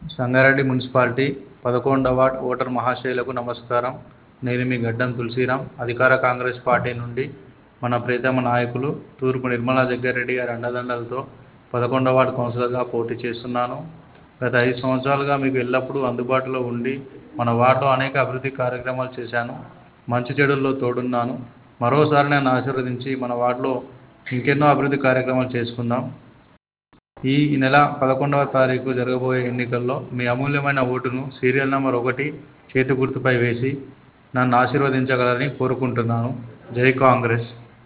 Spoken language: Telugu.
సంగారెడ్డి మున్సిపాలిటీ పదకొండవ వార్డ్ ఓటర్ మహాశయులకు నమస్కారం నేను మీ గడ్డం తులసిరాం అధికార కాంగ్రెస్ పార్టీ నుండి మన ప్రియతమ నాయకులు తూర్పు నిర్మలా జగ్గారెడ్డి గారి అండదండలతో పదకొండవ వార్డు కౌన్సిలర్గా పోటీ చేస్తున్నాను గత ఐదు సంవత్సరాలుగా మీకు ఎల్లప్పుడూ అందుబాటులో ఉండి మన వార్డులో అనేక అభివృద్ధి కార్యక్రమాలు చేశాను మంచి చెడుల్లో తోడున్నాను మరోసారి నన్ను ఆశీర్వదించి మన వార్డులో ఇంకెన్నో అభివృద్ధి కార్యక్రమాలు చేసుకుందాం ఈ నెల పదకొండవ తారీఖు జరగబోయే ఎన్నికల్లో మీ అమూల్యమైన ఓటును సీరియల్ నెంబర్ ఒకటి చేతి గుర్తుపై వేసి నన్ను ఆశీర్వదించగలరని కోరుకుంటున్నాను జై కాంగ్రెస్